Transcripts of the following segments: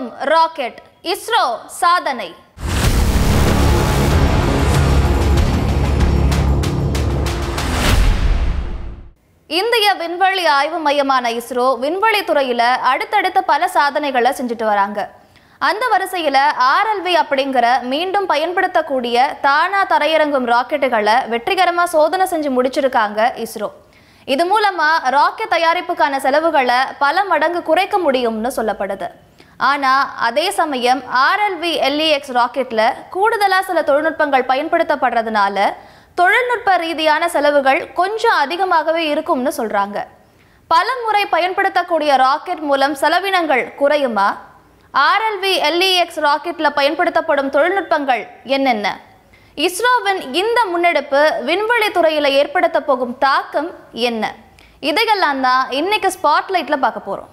தரையிறங்கும் ராக்கெட் இஸ்ரோ சாதனை இந்திய விண்வெளி ஆய்வு மையமான இஸ்ரோ விண்வெளி துறையில அடுத்தடுத்த பல சாதனைகளை செஞ்சுட்டு வராங்க அந்த வரிசையில ஆர்எல்வி அப்படிங்கிற மீண்டும் பயன்படுத்தக்கூடிய தானா தரையிறங்கும் ராக்கெட்டுகளை வெற்றிகரமா சோதனை செஞ்சு முடிச்சிருக்காங்க இஸ்ரோ இது மூலமா ராக்கெட் தயாரிப்புக்கான செலவுகளை பல மடங்கு குறைக்க முடியும்னு சொல்லப்படுது ஆனா அதே சமயம் ஆர்எல்வி எல்இஎக்ஸ் ராக்கெட்ல கூடுதலா சில தொழில்நுட்பங்கள் பயன்படுத்தப்படுறதுனால தொழில்நுட்ப ரீதியான செலவுகள் கொஞ்சம் அதிகமாகவே இருக்கும்னு சொல்றாங்க பல முறை பயன்படுத்தக்கூடிய ராக்கெட் மூலம் செலவினங்கள் குறையுமா ஆர்எல்வி எல்இஎக்ஸ் ராக்கெட்ல பயன்படுத்தப்படும் தொழில்நுட்பங்கள் என்னென்ன இஸ்ரோவின் இந்த முன்னெடுப்பு விண்வெளி துறையில ஏற்படுத்த போகும் தாக்கம் என்ன இதையெல்லாம் தான் இன்னைக்கு ஸ்பாட்லைட்ல பார்க்க போறோம்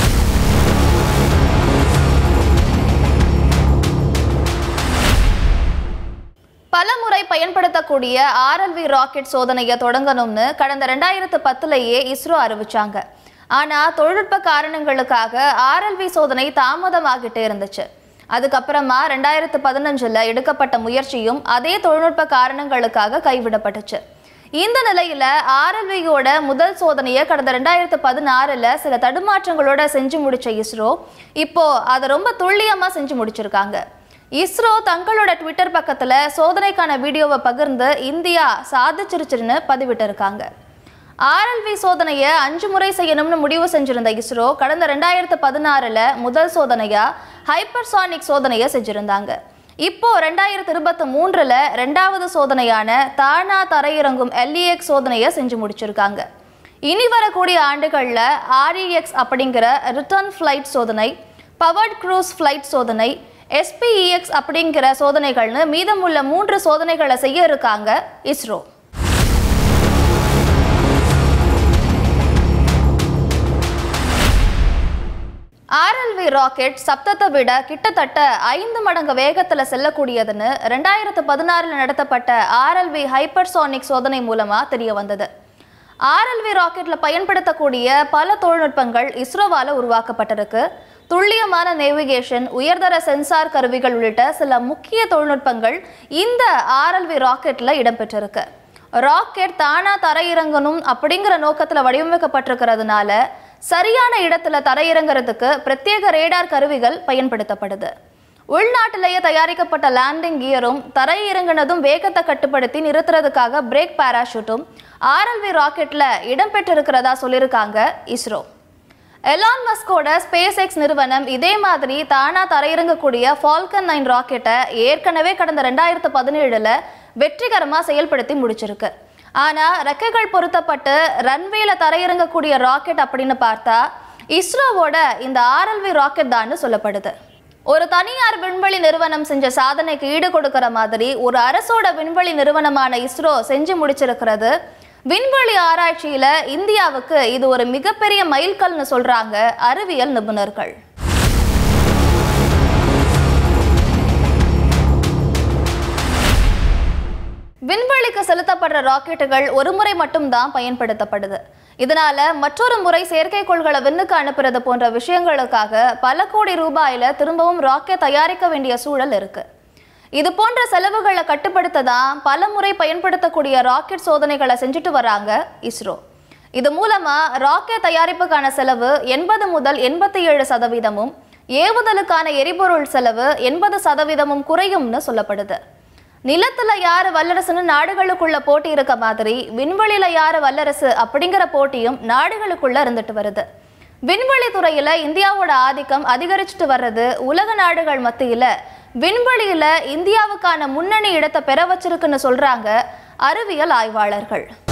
பலமுறை பயன்படுத்தக்கூடிய ஆர்எல்வி ராக்கெட் சோதனையை தொடங்கணும்னு கடந்த ரெண்டாயிரத்து பத்துலேயே இஸ்ரோ அறிவிச்சாங்க ஆனா தொழில்நுட்ப காரணங்களுக்காக ஆர்எல்வி சோதனை தாமதமாகிட்டே இருந்துச்சு அதுக்கப்புறமா ரெண்டாயிரத்து பதினஞ்சுல எடுக்கப்பட்ட முயற்சியும் அதே தொழில்நுட்ப காரணங்களுக்காக கைவிடப்பட்டுச்சு இந்த நிலையில ஆர்எல்வியோட முதல் சோதனையை கடந்த ரெண்டாயிரத்து பதினாறுல சில தடுமாற்றங்களோட செஞ்சு முடிச்ச இஸ்ரோ இப்போ அதை ரொம்ப துல்லியமா செஞ்சு முடிச்சிருக்காங்க இஸ்ரோ தங்களோட ட்விட்டர் பக்கத்துல சோதனைக்கான வீடியோவை பகிர்ந்து இந்தியா சாதிச்சிருச்சுன்னு பதிவிட்டிருக்காங்க ஆர்எல்வி சோதனையை அஞ்சு முறை செய்யணும்னு முடிவு செஞ்சிருந்த இஸ்ரோ கடந்த ரெண்டாயிரத்து பதினாறுல முதல் சோதனையா ஹைப்பர்சானிக் சோதனையை செஞ்சிருந்தாங்க இப்போ ரெண்டாயிரத்து இருபத்தி மூன்றுல ரெண்டாவது சோதனையான தானா தரையிறங்கும் எல்இஎக்ஸ் சோதனையை செஞ்சு முடிச்சிருக்காங்க இனி வரக்கூடிய ஆண்டுகள்ல ஆர்இஎக்ஸ் அப்படிங்கிற ரிட்டர்ன் ஃப்ளைட் சோதனை பவர்ட் க்ரூஸ் ஃப்ளைட் சோதனை எஸ்பிஇஎக்ஸ் அப்படிங்கிற சோதனைகள்னு மீதமுள்ள மூன்று சோதனைகளை செய்ய இருக்காங்க இஸ்ரோ ஆர்எல்வி ராக்கெட் சப்தத்தை விட கிட்டத்தட்ட ஐந்து மடங்கு வேகத்துல செல்லக்கூடியதுன்னு ரெண்டாயிரத்து பதினாறுல நடத்தப்பட்ட ஆர்எல்வி ஹைப்பர்சானிக் சோதனை மூலமா தெரிய வந்தது ஆர்எல்வி ராக்கெட்ல பயன்படுத்தக்கூடிய பல தொழில்நுட்பங்கள் இஸ்ரோவால உருவாக்கப்பட்டிருக்கு துல்லியமான நேவிகேஷன் உயர்தர சென்சார் கருவிகள் உள்ளிட்ட சில முக்கிய தொழில்நுட்பங்கள் இந்த ஆர்எல்வி ராக்கெட்ல இடம்பெற்றிருக்கு ராக்கெட் தானா தரையிறங்கணும் அப்படிங்கிற நோக்கத்துல வடிவமைக்கப்பட்டிருக்கிறதுனால சரியான இடத்துல தரையிறங்கிறதுக்கு பிரத்யேக ரேடார் கருவிகள் பயன்படுத்தப்படுது உள்நாட்டிலேயே தயாரிக்கப்பட்ட லேண்டிங் கியரும் தரையிறங்கினதும் வேகத்தை கட்டுப்படுத்தி நிறுத்துறதுக்காக பிரேக் பாராஷூட்டும் ஆர்எல்வி ராக்கெட்ல இடம்பெற்றிருக்கிறதா சொல்லியிருக்காங்க இஸ்ரோ எலான் மஸ்கோட ஸ்பேஸ் எக்ஸ் நிறுவனம் இதே மாதிரி தானா தரையிறங்கக்கூடிய ஃபால்கன் நைன் ராக்கெட்டை ஏற்கனவே கடந்த ரெண்டாயிரத்து பதினேழுல வெற்றிகரமா செயல்படுத்தி முடிச்சிருக்கு ஆனா ரெக்கைகள் பொருத்தப்பட்டு ரன்வேல தரையிறங்கக்கூடிய ராக்கெட் அப்படின்னு பார்த்தா இஸ்ரோவோட இந்த ஆர்எல்வி ராக்கெட் தான் சொல்லப்படுது ஒரு தனியார் விண்வெளி நிறுவனம் செஞ்ச சாதனைக்கு ஈடு கொடுக்கிற மாதிரி ஒரு அரசோட விண்வெளி நிறுவனமான இஸ்ரோ செஞ்சு முடிச்சிருக்கிறது விண்வெளி ஆராய்ச்சியில இந்தியாவுக்கு இது ஒரு மிகப்பெரிய மைல்கல்னு சொல்றாங்க அறிவியல் நிபுணர்கள் விண்வெளிக்கு செலுத்தப்படுற ராக்கெட்டுகள் ஒரு முறை மட்டும்தான் பயன்படுத்தப்படுது இதனால மற்றொரு முறை செயற்கைக்கோள்களை விண்ணுக்கு அனுப்புறது போன்ற விஷயங்களுக்காக பல கோடி ரூபாயில திரும்பவும் ராக்கெட் தயாரிக்க வேண்டிய சூழல் இருக்கு இது போன்ற செலவுகளை கட்டுப்படுத்த தான் பல முறை பயன்படுத்தக்கூடிய ராக்கெட் சோதனைகளை செஞ்சுட்டு வராங்க இஸ்ரோ இது மூலமா ராக்கெட் தயாரிப்புக்கான செலவு எண்பது முதல் எண்பத்தி ஏழு சதவீதமும் ஏவுதலுக்கான எரிபொருள் செலவு எண்பது சதவீதமும் குறையும்னு சொல்லப்படுது நிலத்துல யாரு வல்லரசுன்னு நாடுகளுக்குள்ள போட்டி இருக்க மாதிரி விண்வெளியில யாரு வல்லரசு அப்படிங்கிற போட்டியும் நாடுகளுக்குள்ள இருந்துட்டு வருது விண்வெளி துறையில இந்தியாவோட ஆதிக்கம் அதிகரிச்சுட்டு வர்றது உலக நாடுகள் மத்தியில விண்வெளியில இந்தியாவுக்கான முன்னணி இடத்தை பெற வச்சிருக்குன்னு சொல்றாங்க அறிவியல் ஆய்வாளர்கள்